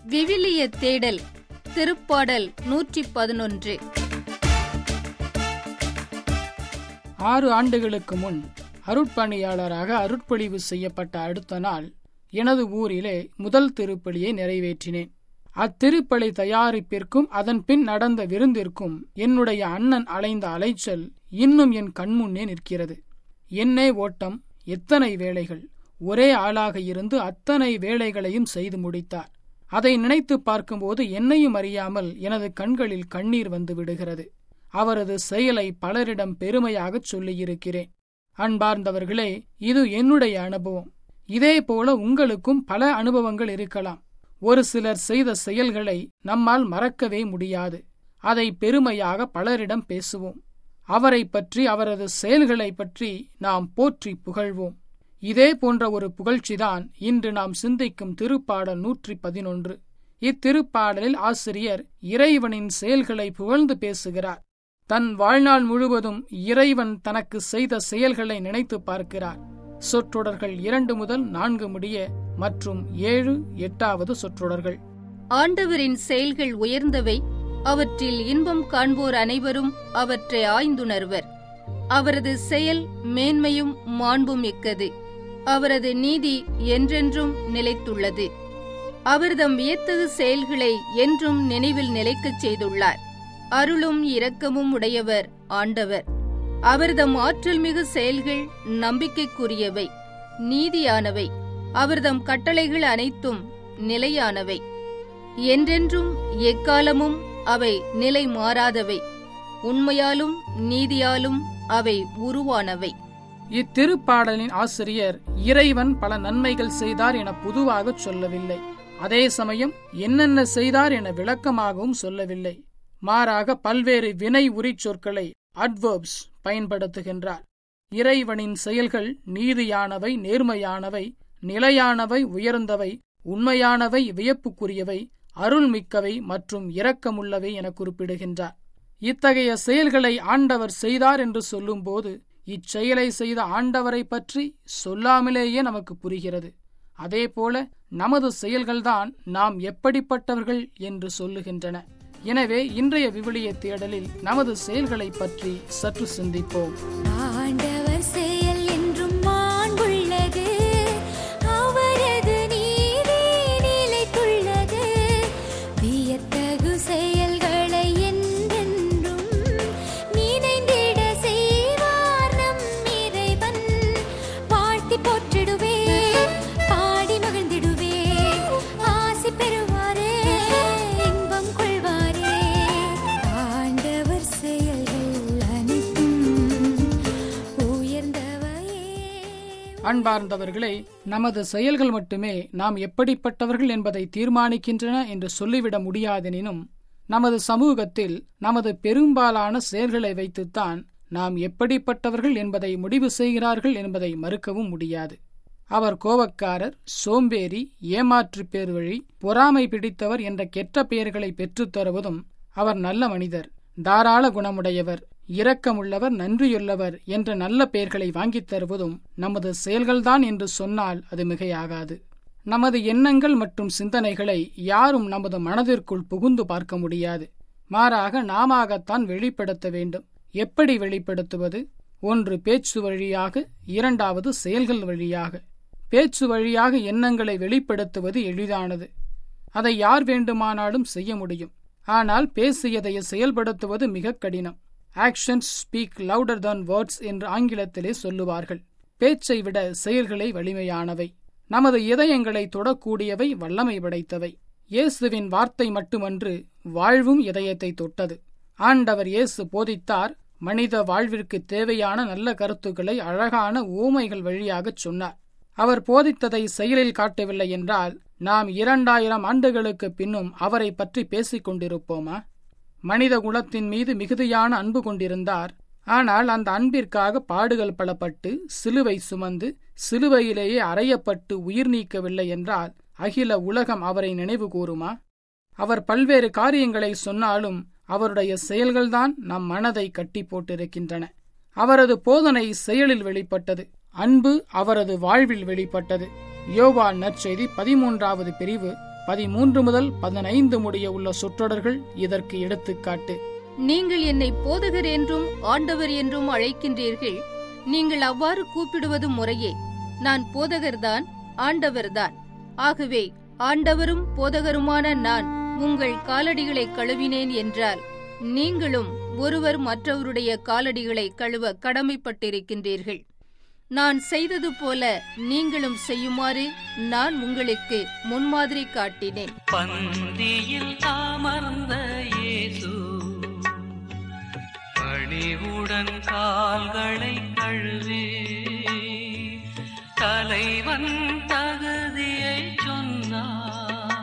விவிலிய தேடல் திருப்பாடல் நூற்றி பதினொன்று ஆறு ஆண்டுகளுக்கு முன் அருட்பணியாளராக அருட்பொழிவு செய்யப்பட்ட அடுத்த நாள் எனது ஊரிலே முதல் திருப்பலியை நிறைவேற்றினேன் அத்திருப்பலி தயாரிப்பிற்கும் அதன் பின் நடந்த விருந்திற்கும் என்னுடைய அண்ணன் அலைந்த அலைச்சல் இன்னும் என் கண்முன்னே நிற்கிறது என்னே ஓட்டம் எத்தனை வேலைகள் ஒரே ஆளாக இருந்து அத்தனை வேலைகளையும் செய்து முடித்தார் அதை நினைத்து பார்க்கும்போது என்னையும் அறியாமல் எனது கண்களில் கண்ணீர் வந்து விடுகிறது அவரது செயலை பலரிடம் பெருமையாகச் சொல்லியிருக்கிறேன் அன்பார்ந்தவர்களே இது என்னுடைய அனுபவம் இதே போல உங்களுக்கும் பல அனுபவங்கள் இருக்கலாம் ஒரு சிலர் செய்த செயல்களை நம்மால் மறக்கவே முடியாது அதை பெருமையாக பலரிடம் பேசுவோம் அவரை பற்றி அவரது செயல்களை பற்றி நாம் போற்றி புகழ்வோம் இதே போன்ற ஒரு புகழ்ச்சிதான் இன்று நாம் சிந்திக்கும் திருப்பாடல் நூற்றி பதினொன்று இத்திருப்பாடலில் ஆசிரியர் இறைவனின் செயல்களை புகழ்ந்து பேசுகிறார் தன் வாழ்நாள் முழுவதும் இறைவன் தனக்கு செய்த செயல்களை நினைத்து பார்க்கிறார் சொற்றொடர்கள் இரண்டு முதல் நான்கு முடிய மற்றும் ஏழு எட்டாவது சொற்றொடர்கள் ஆண்டவரின் செயல்கள் உயர்ந்தவை அவற்றில் இன்பம் காண்போர் அனைவரும் அவற்றை ஆய்ந்துணர்வர் அவரது செயல் மேன்மையும் மாண்பும் மிக்கது அவரது நீதி என்றென்றும் நிலைத்துள்ளது அவர்தம் வியத்தகு செயல்களை என்றும் நினைவில் நிலைக்கச் செய்துள்ளார் அருளும் இரக்கமும் உடையவர் ஆண்டவர் அவர்தம் ஆற்றல் மிகு செயல்கள் நம்பிக்கைக்குரியவை நீதியானவை அவர்தம் கட்டளைகள் அனைத்தும் நிலையானவை என்றென்றும் எக்காலமும் அவை நிலை மாறாதவை உண்மையாலும் நீதியாலும் அவை உருவானவை இத்திருப்பாடலின் ஆசிரியர் இறைவன் பல நன்மைகள் செய்தார் என பொதுவாகச் சொல்லவில்லை அதே சமயம் என்னென்ன செய்தார் என விளக்கமாகவும் சொல்லவில்லை மாறாக பல்வேறு வினை உரிச் சொற்களை அட்வர்ப்ஸ் பயன்படுத்துகின்றார் இறைவனின் செயல்கள் நீதியானவை நேர்மையானவை நிலையானவை உயர்ந்தவை உண்மையானவை வியப்புக்குரியவை அருள்மிக்கவை மற்றும் இரக்கமுள்ளவை என குறிப்பிடுகின்றார் இத்தகைய செயல்களை ஆண்டவர் செய்தார் என்று சொல்லும்போது இச்செயலை செய்த ஆண்டவரை பற்றி சொல்லாமலேயே நமக்கு புரிகிறது அதேபோல நமது செயல்கள்தான் நாம் எப்படிப்பட்டவர்கள் என்று சொல்லுகின்றன எனவே இன்றைய விவிலிய தேடலில் நமது செயல்களை பற்றி சற்று சிந்திப்போம் ஆண்டவர் செயல் என்றும் மாண்புள்ளது அவரது நீதி நிலைத்துள்ளது வியத்தகு செயல்களை என்றென்றும் நினைந்திட செய்வார் நம் இறைவன் வாழ்த்தி போற்றிடுவே பாடி மகிழ்ந்திடுவே ஆசி பெறுவாரே இன்பம் கொள்வாரே ஆண்டவர் செயல்கள் அனைத்தும் உயர்ந்தவையே அன்பார்ந்தவர்களே நமது செயல்கள் மட்டுமே நாம் எப்படிப்பட்டவர்கள் என்பதை தீர்மானிக்கின்றன என்று சொல்லிவிட முடியாதெனினும் நமது சமூகத்தில் நமது பெரும்பாலான செயல்களை வைத்துத்தான் நாம் எப்படிப்பட்டவர்கள் என்பதை முடிவு செய்கிறார்கள் என்பதை மறுக்கவும் முடியாது அவர் கோபக்காரர் சோம்பேறி ஏமாற்று பேர் வழி பொறாமை பிடித்தவர் என்ற கெட்ட பெயர்களை பெற்றுத் தருவதும் அவர் நல்ல மனிதர் தாராள குணமுடையவர் இரக்கமுள்ளவர் நன்றியுள்ளவர் என்ற நல்ல பெயர்களை வாங்கித் தருவதும் நமது செயல்கள்தான் என்று சொன்னால் அது மிகையாகாது நமது எண்ணங்கள் மற்றும் சிந்தனைகளை யாரும் நமது மனதிற்குள் புகுந்து பார்க்க முடியாது மாறாக நாமத்தான் வெளிப்படுத்த வேண்டும் எப்படி வெளிப்படுத்துவது ஒன்று பேச்சு வழியாக இரண்டாவது செயல்கள் வழியாக பேச்சு வழியாக எண்ணங்களை வெளிப்படுத்துவது எளிதானது அதை யார் வேண்டுமானாலும் செய்ய முடியும் ஆனால் பேசியதை செயல்படுத்துவது மிக கடினம் actions speak louder than words என்று ஆங்கிலத்திலே சொல்லுவார்கள் பேச்சை விட செயல்களை வலிமையானவை நமது இதயங்களை தொடக்கூடியவை வல்லமை படைத்தவை இயேசுவின் வார்த்தை மட்டுமன்று வாழ்வும் இதயத்தை தொட்டது ஆண்டவர் இயேசு போதித்தார் மனித வாழ்விற்கு தேவையான நல்ல கருத்துக்களை அழகான ஊமைகள் வழியாகச் சொன்னார் அவர் போதித்ததை செயலில் காட்டவில்லை என்றால் நாம் இரண்டாயிரம் ஆண்டுகளுக்கு பின்னும் அவரை பற்றி பேசிக் கொண்டிருப்போமா மனித குலத்தின் மீது மிகுதியான அன்பு கொண்டிருந்தார் ஆனால் அந்த அன்பிற்காக பாடுகள் பலப்பட்டு சிலுவை சுமந்து சிலுவையிலேயே அறையப்பட்டு உயிர் நீக்கவில்லை என்றால் அகில உலகம் அவரை நினைவு கூறுமா அவர் பல்வேறு காரியங்களை சொன்னாலும் அவருடைய செயல்கள்தான் நம் மனதை கட்டி போட்டிருக்கின்றன அவரது போதனை செயலில் வெளிப்பட்டது அன்பு அவரது வாழ்வில் வெளிப்பட்டது யோவான் நற்செய்தி பதிமூன்றாவது பிரிவு பதிமூன்று முதல் பதினைந்து முடிய உள்ள சொற்றொடர்கள் இதற்கு எடுத்துக்காட்டு நீங்கள் என்னை போதகர் என்றும் ஆண்டவர் என்றும் அழைக்கின்றீர்கள் நீங்கள் அவ்வாறு கூப்பிடுவது முறையே நான் போதகர்தான் ஆண்டவர்தான் ஆகவே ஆண்டவரும் போதகருமான நான் உங்கள் காலடிகளை கழுவினேன் என்றால் நீங்களும் ஒருவர் மற்றவருடைய காலடிகளை கழுவ கடமைப்பட்டிருக்கின்றீர்கள் நான் செய்தது போல நீங்களும் செய்யுமாறு நான் உங்களுக்கு முன்மாதிரி காட்டினேன் பந்தியில் அமர்ந்த இயேசு பணிவுடன் கால்களை கழுவி தலைவன் தகுதியை சொன்னார்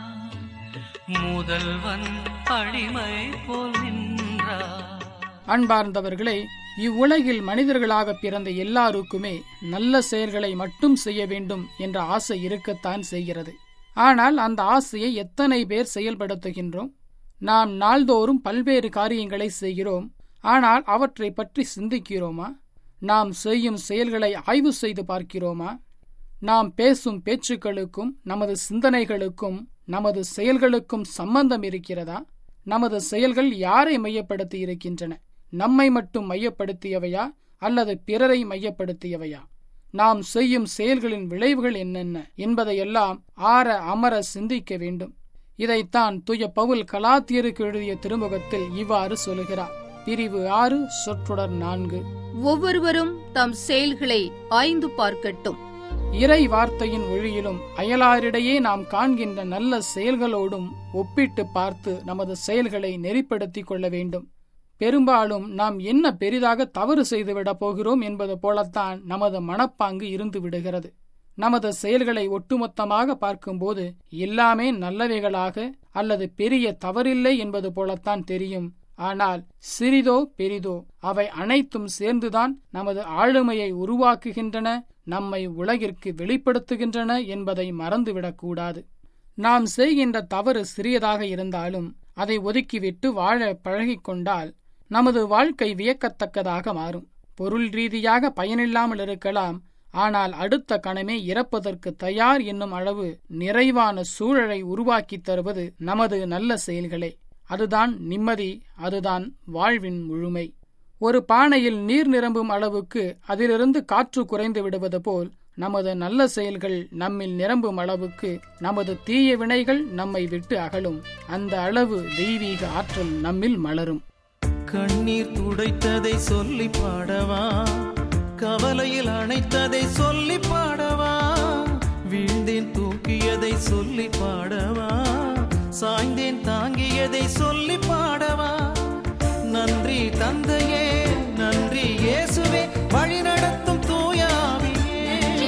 முதல்வன் அடிமை போல் நின்றார் அன்பார்ந்தவர்களே இவ்வுலகில் மனிதர்களாக பிறந்த எல்லாருக்குமே நல்ல செயல்களை மட்டும் செய்ய வேண்டும் என்ற ஆசை இருக்கத்தான் செய்கிறது ஆனால் அந்த ஆசையை எத்தனை பேர் செயல்படுத்துகின்றோம் நாம் நாள்தோறும் பல்வேறு காரியங்களை செய்கிறோம் ஆனால் அவற்றை பற்றி சிந்திக்கிறோமா நாம் செய்யும் செயல்களை ஆய்வு செய்து பார்க்கிறோமா நாம் பேசும் பேச்சுக்களுக்கும் நமது சிந்தனைகளுக்கும் நமது செயல்களுக்கும் சம்பந்தம் இருக்கிறதா நமது செயல்கள் யாரை மையப்படுத்தி இருக்கின்றன நம்மை மட்டும் மையப்படுத்தியவையா அல்லது பிறரை மையப்படுத்தியவையா நாம் செய்யும் செயல்களின் விளைவுகள் என்னென்ன என்பதையெல்லாம் ஆற அமர சிந்திக்க வேண்டும் இதைத்தான் தூய பவுல் கலாத்தியருக்கு எழுதிய திருமுகத்தில் இவ்வாறு சொல்கிறார் பிரிவு ஆறு சொற்றொடர் நான்கு ஒவ்வொருவரும் தம் செயல்களை ஆய்ந்து பார்க்கட்டும் இறை வார்த்தையின் ஒழியிலும் அயலாரிடையே நாம் காண்கின்ற நல்ல செயல்களோடும் ஒப்பிட்டு பார்த்து நமது செயல்களை நெறிப்படுத்திக் கொள்ள வேண்டும் பெரும்பாலும் நாம் என்ன பெரிதாக தவறு செய்துவிடப் போகிறோம் என்பது போலத்தான் நமது மனப்பாங்கு இருந்து விடுகிறது நமது செயல்களை ஒட்டுமொத்தமாக பார்க்கும்போது எல்லாமே நல்லவைகளாக அல்லது பெரிய தவறில்லை என்பது போலத்தான் தெரியும் ஆனால் சிறிதோ பெரிதோ அவை அனைத்தும் சேர்ந்துதான் நமது ஆளுமையை உருவாக்குகின்றன நம்மை உலகிற்கு வெளிப்படுத்துகின்றன என்பதை மறந்துவிடக்கூடாது நாம் செய்கின்ற தவறு சிறியதாக இருந்தாலும் அதை ஒதுக்கிவிட்டு வாழ பழகிக்கொண்டால் நமது வாழ்க்கை வியக்கத்தக்கதாக மாறும் பொருள் ரீதியாக பயனில்லாமல் இருக்கலாம் ஆனால் அடுத்த கணமே இறப்பதற்கு தயார் என்னும் அளவு நிறைவான சூழலை உருவாக்கித் தருவது நமது நல்ல செயல்களே அதுதான் நிம்மதி அதுதான் வாழ்வின் முழுமை ஒரு பானையில் நீர் நிரம்பும் அளவுக்கு அதிலிருந்து காற்று குறைந்து விடுவது போல் நமது நல்ல செயல்கள் நம்மில் நிரம்பும் அளவுக்கு நமது தீய வினைகள் நம்மை விட்டு அகலும் அந்த அளவு தெய்வீக ஆற்றல் நம்மில் மலரும் கண்ணீர் துடைத்ததை சொல்லி பாடவா கவலையில் அணைத்ததை சொல்லி பாடவா வீழ்ந்தேன் தூக்கியதை சொல்லி பாடவா சாய்ந்தேன் தாங்கியதை சொல்லி பாடவா நன்றி தந்தையே நன்றி இயேசுவே வழி நடத்தும் தூயாவியே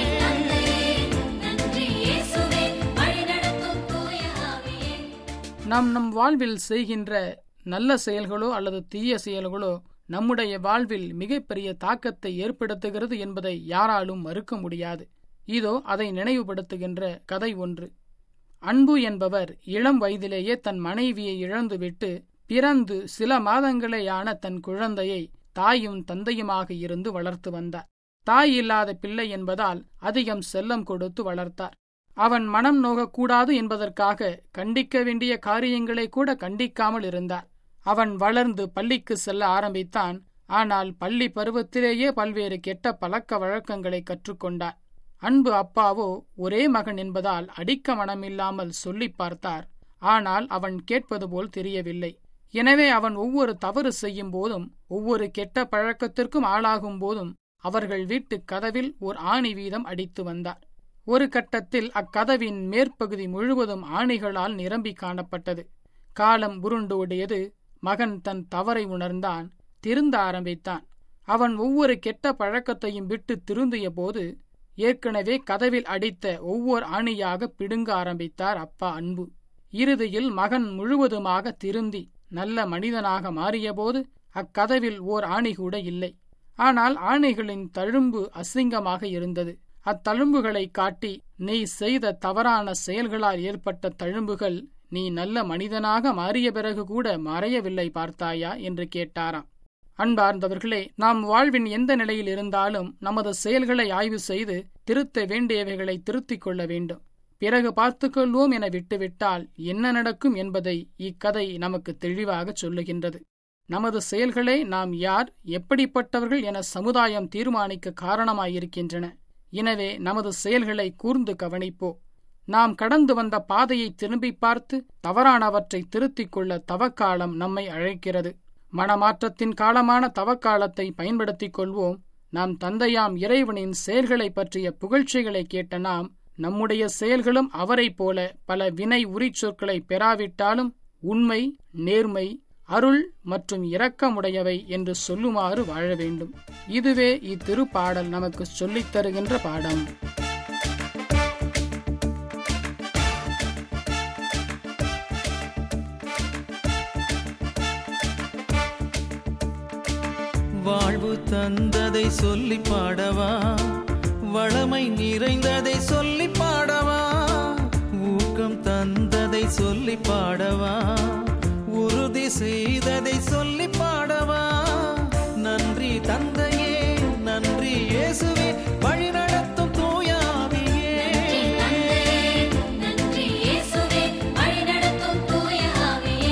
நாம் நம் வாழ்வில் செய்கின்ற நல்ல செயல்களோ அல்லது தீய செயல்களோ நம்முடைய வாழ்வில் மிகப்பெரிய தாக்கத்தை ஏற்படுத்துகிறது என்பதை யாராலும் மறுக்க முடியாது இதோ அதை நினைவுபடுத்துகின்ற கதை ஒன்று அன்பு என்பவர் இளம் வயதிலேயே தன் மனைவியை இழந்துவிட்டு பிறந்து சில மாதங்களேயான தன் குழந்தையை தாயும் தந்தையுமாக இருந்து வளர்த்து வந்தார் தாய் இல்லாத பிள்ளை என்பதால் அதிகம் செல்லம் கொடுத்து வளர்த்தார் அவன் மனம் நோகக்கூடாது என்பதற்காக கண்டிக்க வேண்டிய காரியங்களை கூட கண்டிக்காமல் இருந்தார் அவன் வளர்ந்து பள்ளிக்கு செல்ல ஆரம்பித்தான் ஆனால் பள்ளி பருவத்திலேயே பல்வேறு கெட்ட பழக்க வழக்கங்களை கற்றுக்கொண்டான் அன்பு அப்பாவோ ஒரே மகன் என்பதால் அடிக்க மனமில்லாமல் சொல்லிப் பார்த்தார் ஆனால் அவன் கேட்பது போல் தெரியவில்லை எனவே அவன் ஒவ்வொரு தவறு செய்யும் போதும் ஒவ்வொரு கெட்ட பழக்கத்திற்கும் ஆளாகும் போதும் அவர்கள் வீட்டுக் கதவில் ஓர் ஆணி வீதம் அடித்து வந்தார் ஒரு கட்டத்தில் அக்கதவின் மேற்பகுதி முழுவதும் ஆணிகளால் நிரம்பி காணப்பட்டது காலம் உருண்டோடியது மகன் தன் தவறை உணர்ந்தான் திருந்த ஆரம்பித்தான் அவன் ஒவ்வொரு கெட்ட பழக்கத்தையும் விட்டு திருந்திய போது ஏற்கனவே கதவில் அடித்த ஒவ்வொரு ஆணியாக பிடுங்க ஆரம்பித்தார் அப்பா அன்பு இறுதியில் மகன் முழுவதுமாக திருந்தி நல்ல மனிதனாக மாறியபோது அக்கதவில் ஓர் ஆணி கூட இல்லை ஆனால் ஆணைகளின் தழும்பு அசிங்கமாக இருந்தது அத்தழும்புகளை காட்டி நீ செய்த தவறான செயல்களால் ஏற்பட்ட தழும்புகள் நீ நல்ல மனிதனாக மாறிய பிறகு கூட மறையவில்லை பார்த்தாயா என்று கேட்டாராம் அன்பார்ந்தவர்களே நாம் வாழ்வின் எந்த நிலையில் இருந்தாலும் நமது செயல்களை ஆய்வு செய்து திருத்த வேண்டியவைகளை திருத்திக் கொள்ள வேண்டும் பிறகு பார்த்துக்கொள்வோம் என விட்டுவிட்டால் என்ன நடக்கும் என்பதை இக்கதை நமக்கு தெளிவாகச் சொல்லுகின்றது நமது செயல்களே நாம் யார் எப்படிப்பட்டவர்கள் என சமுதாயம் தீர்மானிக்க காரணமாயிருக்கின்றன எனவே நமது செயல்களை கூர்ந்து கவனிப்போ நாம் கடந்து வந்த பாதையை திரும்பி பார்த்து தவறானவற்றை திருத்திக் கொள்ள தவக்காலம் நம்மை அழைக்கிறது மனமாற்றத்தின் காலமான தவக்காலத்தை பயன்படுத்திக் கொள்வோம் நாம் தந்தையாம் இறைவனின் செயல்களை பற்றிய புகழ்ச்சிகளை கேட்ட நாம் நம்முடைய செயல்களும் அவரைப் போல பல வினை உரிச்சொற்களை பெறாவிட்டாலும் உண்மை நேர்மை அருள் மற்றும் இரக்கமுடையவை என்று சொல்லுமாறு வாழ வேண்டும் இதுவே இத்திருப்பாடல் நமக்கு சொல்லித் தருகின்ற பாடம் வாழ்வு தந்ததை சொல்லி பாடவா வளமை நிறைந்ததை சொல்லி பாடவா ஊக்கம் தந்ததை சொல்லி பாடவா உறுதி செய்ததை சொல்லி பாடவா நன்றி தந்தையே நன்றி இயேசுவே வழிநடத்தும் தூயாவியே நன்றி இயேசுவே வழிநடத்தும் தூய ஆவியே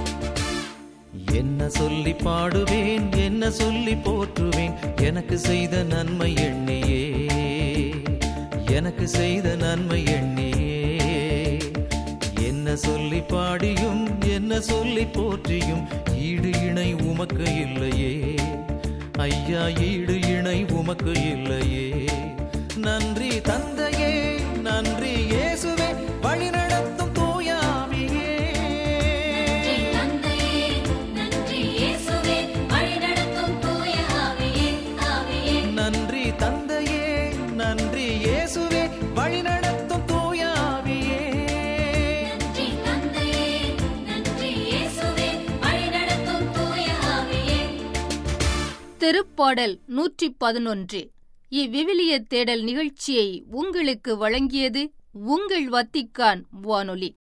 என்ன சொல்லி பாடுவேன் என்ன சொல்லி போற்றுவேன் எனக்கு செய்த நன்மை எண்ணியே எனக்கு செய்த நன்மை எண்ணியே என்ன சொல்லி பாடியும் என்ன சொல்லி போற்றியும் ஈடு இணை உமக்கு இல்லையே ஐயா ஈடு இணை உமக்கு இல்லையே நன்றி தந்தையே நன்றி இயேசுவே வழிநடத்தும் தூயாவியே தந்தையே நன்றி இயேசுவே வழிநடத்தும் தூய ஆவியே ஆவியே நன்றி தந்தையே நன்றி இயேசுவே வழிநடத்தும் தூயாவியே நன்றி தந்தையே நன்றி இயேசுவே வழிநடத்தும் தூய ஆவியே திருப்பாடல் நூற்றி பதினொன்று இவ்விவிலிய தேடல் நிகழ்ச்சியை உங்களுக்கு வழங்கியது உங்கள் வத்திக்கான் வானொலி